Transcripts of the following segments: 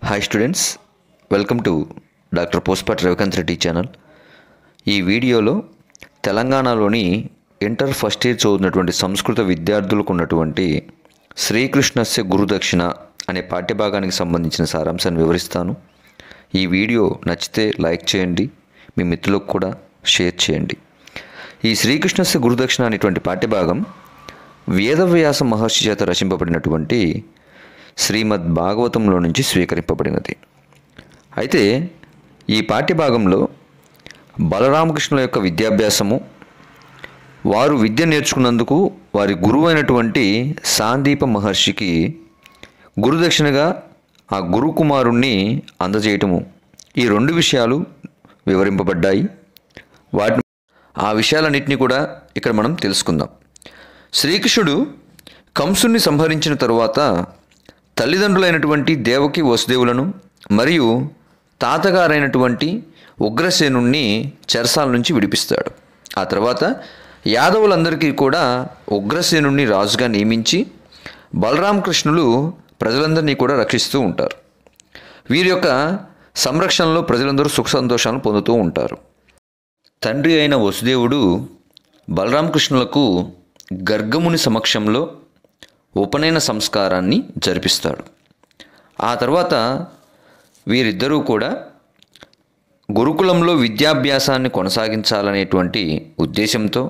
hi students welcome to doctor Posapati Ravikanth Reddy channel ఈ వీడియోలో తెలంగాణలోని ఇంటర్ ఫస్ట్ ఇయర్ చదువుతున్నటువంటి సంస్కృత విద్యార్థులకు ఉన్నటువంటి శ్రీకృష్ణస్య గురుదక్షిణ అనే పాఠ్యభాగానికి సంబంధించిన సారాంశాన్ని వివరిస్తాను ఈ వీడియో నచ్చితే లైక్ చేయండి మీ మిత్రులకు కూడా షేర్ చేయండి ఈ శ్రీకృష్ణస్య గురుదక్షిణ అనేటువంటి పాఠ్యభాగం వేదవ్యాస మహర్షి చేత రచింపబడినటువంటి శ్రీమద్ భాగవతంలో నుంచి స్వీకరింపబడినది అయితే ఈ పాఠ్యభాగంలో బలరామకృష్ణుల యొక్క విద్యాభ్యాసము వారు విద్య నేర్చుకున్నందుకు వారి గురువు అయినటువంటి సాందీప మహర్షికి గురుదక్షిణగా ఆ గురుకుమారుణ్ణి అందజేయటము ఈ రెండు విషయాలు వివరింపబడ్డాయి వాటిని ఆ విషయాలన్నింటినీ కూడా ఇక్కడ మనం తెలుసుకుందాం శ్రీకృష్ణుడు కంసుని సంహరించిన తరువాత తల్లిదండ్రులైనటువంటి దేవకి వసుదేవులను మరియు తాతగారైనటువంటి ఉగ్రసేనుణ్ణి చెరసాల నుంచి విడిపిస్తాడు ఆ తర్వాత యాదవులందరికీ కూడా ఉగ్రసేనుణ్ణి రాజుగా నియమించి బలరామకృష్ణులు ప్రజలందరినీ కూడా రక్షిస్తూ ఉంటారు వీరి యొక్క సంరక్షణలో ప్రజలందరూ సుఖ సంతోషాలను పొందుతూ ఉంటారు తండ్రి అయిన వసుదేవుడు బలరామకృష్ణులకు గర్గముని సమక్షంలో ఉపనయన సంస్కారాన్ని జరిపిస్తాడు ఆ తర్వాత వీరిద్దరూ కూడా గురుకులంలో విద్యాభ్యాసాన్ని కొనసాగించాలనేటువంటి ఉద్దేశంతో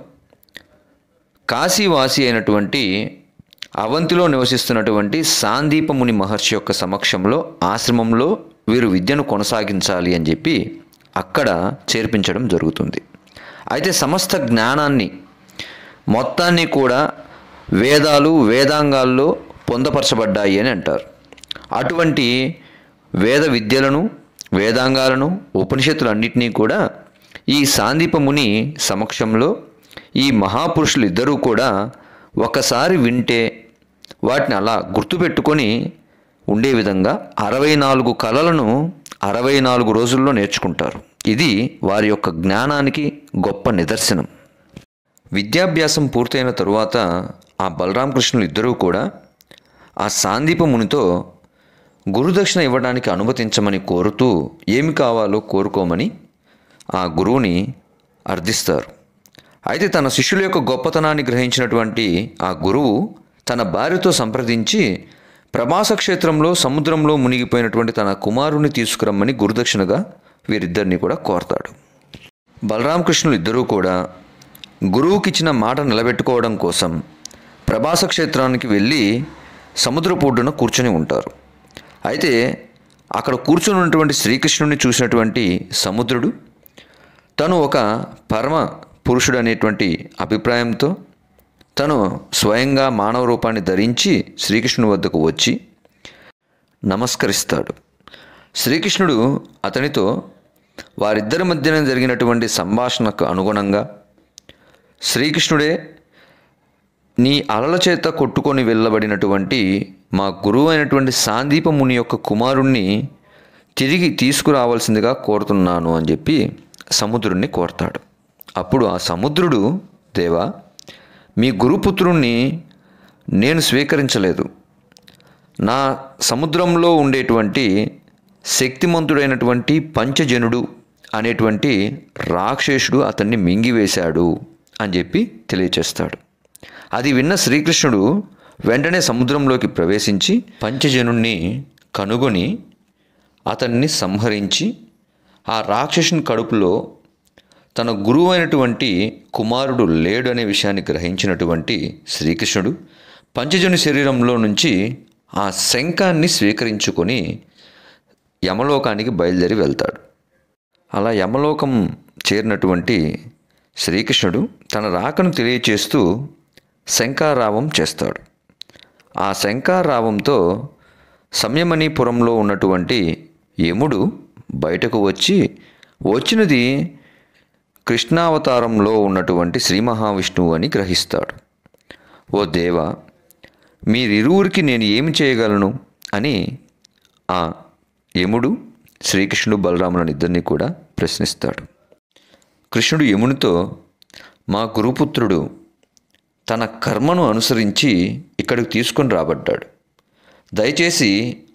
కాశీవాసి అయినటువంటి అవంతిలో నివసిస్తున్నటువంటి సాందీపముని మహర్షి యొక్క సమక్షంలో ఆశ్రమంలో వీరు విద్యను కొనసాగించాలి అని చెప్పి అక్కడ చేర్పించడం జరుగుతుంది అయితే సమస్త జ్ఞానాన్ని మొత్తాన్ని కూడా వేదాలు వేదాంగాల్లో పొందపరచబడ్డాయి అని అంటారు అటువంటి వేద విద్యలను వేదాంగాలను ఉపనిషత్తులన్నింటినీ కూడా ఈ సాందీపముని సమక్షంలో ఈ మహాపురుషులు ఇద్దరూ కూడా ఒకసారి వింటే వాటిని అలా గుర్తుపెట్టుకొని ఉండే విధంగా అరవై నాలుగు కళలను అరవై నాలుగు రోజుల్లో నేర్చుకుంటారు ఇది వారి యొక్క జ్ఞానానికి గొప్ప నిదర్శనం విద్యాభ్యాసం పూర్తయిన తరువాత ఆ బలరామకృష్ణులు ఇద్దరూ కూడా ఆ సాందీప మునితో గురుదక్షిణ ఇవ్వడానికి అనుమతించమని కోరుతూ ఏమి కావాలో కోరుకోమని ఆ గురువుని అర్థిస్తారు అయితే తన శిష్యుల యొక్క గొప్పతనాన్ని గ్రహించినటువంటి ఆ గురువు తన భార్యతో సంప్రదించి ప్రభాస క్షేత్రంలో సముద్రంలో మునిగిపోయినటువంటి తన కుమారుని తీసుకురమ్మని గురుదక్షిణగా వీరిద్దరిని కూడా కోరతాడు బలరామకృష్ణులు ఇద్దరూ కూడా గురువుకిచ్చిన మాట నిలబెట్టుకోవడం కోసం ప్రభాస క్షేత్రానికి వెళ్ళి సముద్రపూడ్డున కూర్చొని ఉంటారు అయితే అక్కడ కూర్చొని ఉన్నటువంటి శ్రీకృష్ణుడిని చూసినటువంటి సముద్రుడు తను ఒక పరమ పురుషుడు అనేటువంటి అభిప్రాయంతో తను స్వయంగా మానవ రూపాన్ని ధరించి శ్రీకృష్ణుని వద్దకు వచ్చి నమస్కరిస్తాడు శ్రీకృష్ణుడు అతనితో వారిద్దరి మధ్యన జరిగినటువంటి సంభాషణకు అనుగుణంగా శ్రీకృష్ణుడే నీ అలల చేత కొట్టుకొని వెళ్ళబడినటువంటి మా గురువు అయినటువంటి సాందీప ముని యొక్క కుమారుణ్ణి తిరిగి తీసుకురావాల్సిందిగా కోరుతున్నాను అని చెప్పి సముద్రుణ్ణి కోరతాడు అప్పుడు ఆ సముద్రుడు దేవా మీ గురుపుత్రుణ్ణి నేను స్వీకరించలేదు నా సముద్రంలో ఉండేటువంటి శక్తిమంతుడైనటువంటి పంచజనుడు అనేటువంటి రాక్షసుడు అతన్ని మింగివేశాడు అని చెప్పి తెలియచేస్తాడు అది విన్న శ్రీకృష్ణుడు వెంటనే సముద్రంలోకి ప్రవేశించి పంచజనుణ్ణి కనుగొని అతన్ని సంహరించి ఆ రాక్షసుని కడుపులో తన గురువు అయినటువంటి కుమారుడు లేడు అనే విషయాన్ని గ్రహించినటువంటి శ్రీకృష్ణుడు పంచజను శరీరంలో నుంచి ఆ శంఖాన్ని స్వీకరించుకొని యమలోకానికి బయలుదేరి వెళ్తాడు అలా యమలోకం చేరినటువంటి శ్రీకృష్ణుడు తన రాకను తెలియచేస్తూ శంకారావం చేస్తాడు ఆ శంకారావంతో సంయమనీపురంలో ఉన్నటువంటి యముడు బయటకు వచ్చి వచ్చినది కృష్ణావతారంలో ఉన్నటువంటి శ్రీ మహావిష్ణువు అని గ్రహిస్తాడు ఓ దేవ మీరిరువురికి నేను ఏమి చేయగలను అని ఆ యముడు శ్రీకృష్ణుడు బలరాములను ఇద్దరిని కూడా ప్రశ్నిస్తాడు కృష్ణుడు యమునితో మా గురుపుత్రుడు తన కర్మను అనుసరించి ఇక్కడికి తీసుకొని రాబడ్డాడు దయచేసి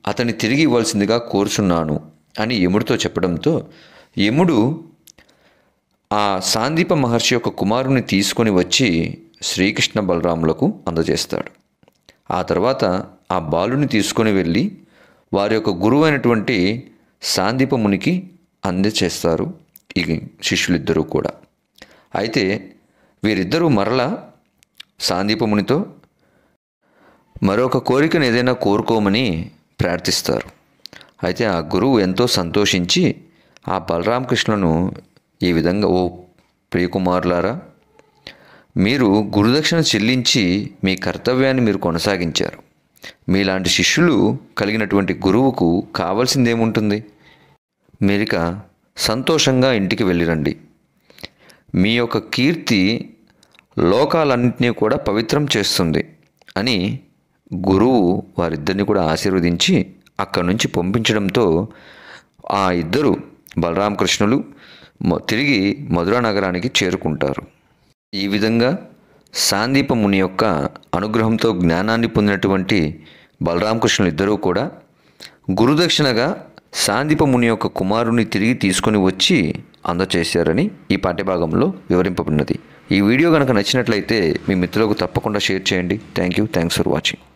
అతన్ని తిరిగి ఇవ్వాల్సిందిగా కోరుచున్నాను అని యముడితో చెప్పడంతో యముడు ఆ సాందీప మహర్షి యొక్క కుమారుని తీసుకొని వచ్చి శ్రీకృష్ణ బలరాములకు అందజేస్తాడు ఆ తర్వాత ఆ బాలుని తీసుకొని వెళ్ళి వారి యొక్క గురువు అయినటువంటి సాందీప మునికి అందజేస్తారు ఈ శిష్యులిద్దరూ కూడా అయితే వీరిద్దరూ మరలా సాందీప మునితో మరొక కోరికను ఏదైనా కోరుకోమని ప్రార్థిస్తారు అయితే ఆ గురువు ఎంతో సంతోషించి ఆ బలరామకృష్ణను ఈ విధంగా ఓ ప్రియకుమారులారా మీరు గురుదక్షిణ చెల్లించి మీ కర్తవ్యాన్ని మీరు కొనసాగించారు మీలాంటి శిష్యులు కలిగినటువంటి గురువుకు కావాల్సిందేముంటుంది మీరిక సంతోషంగా ఇంటికి వెళ్ళిరండి మీ యొక్క కీర్తి లోకాలన్నింటినీ కూడా పవిత్రం చేస్తుంది అని గురువు వారిద్దరిని కూడా ఆశీర్వదించి అక్కడి నుంచి పంపించడంతో ఆ ఇద్దరు బలరామకృష్ణులు మొ- తిరిగి మధురా నగరానికి చేరుకుంటారు ఈ విధంగా సాందీప ముని యొక్క అనుగ్రహంతో జ్ఞానాన్ని పొందినటువంటి బలరామకృష్ణులు ఇద్దరూ కూడా గురుదక్షిణగా సాందీప ముని యొక్క కుమారుని తిరిగి తీసుకొని వచ్చి అందచేశారని ఈ పాఠ్యభాగంలో వివరింపబడినది ఈ వీడియో కనుక నచ్చినట్లయితే మీ మిత్రులకు తప్పకుండా షేర్ చేయండి thank you thanks for watching